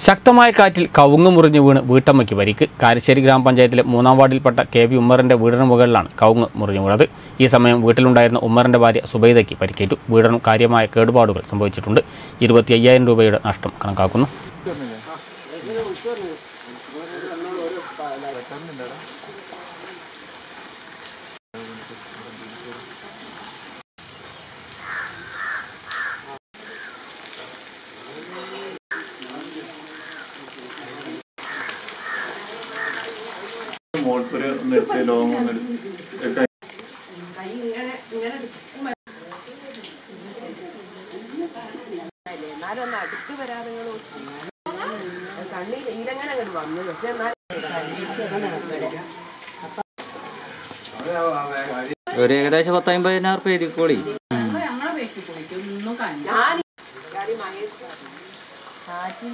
ശക്തമായ കാറ്റിൽ കവുങ്ങ് മുറിഞ്ഞു വീണ് വീട്ടമ്മയ്ക്ക് പരിക്ക് കാരശ്ശേരി ഗ്രാമപഞ്ചായത്തിലെ മൂന്നാം വാർഡിൽപ്പെട്ട കെ വി ഉമ്മറിന്റെ വീടിന് മുകളിലാണ് കവുങ്ങ് മുറിഞ്ഞു വീണത് ഈ സമയം വീട്ടിലുണ്ടായിരുന്ന ഉമ്മറിന്റെ ഭാര്യ സുബൈദയ്ക്ക് പരിക്കേറ്റു വീടിനും കാര്യമായ കേടുപാടുകൾ സംഭവിച്ചിട്ടുണ്ട് ഇരുപത്തി അയ്യായിരം രൂപയുടെ നഷ്ടം കണക്കാക്കുന്നു മോൾപ്പൊരു നെറ്റ് ലോങ് ഒന്ന് എടുത്ത് എന്നാലും ഒന്ന് അടുത്ത് വരാതെ നിങ്ങൾ കണ്ണീർ ഇരങ്ങനെ അങ്ങോട്ട് വന്നു പക്ഷെ എന്നാലും ഒരു ഏകദേശം പത്തമ്പതിനായിരം റുപ്യ എഴുതിക്കോളി ഞാൻ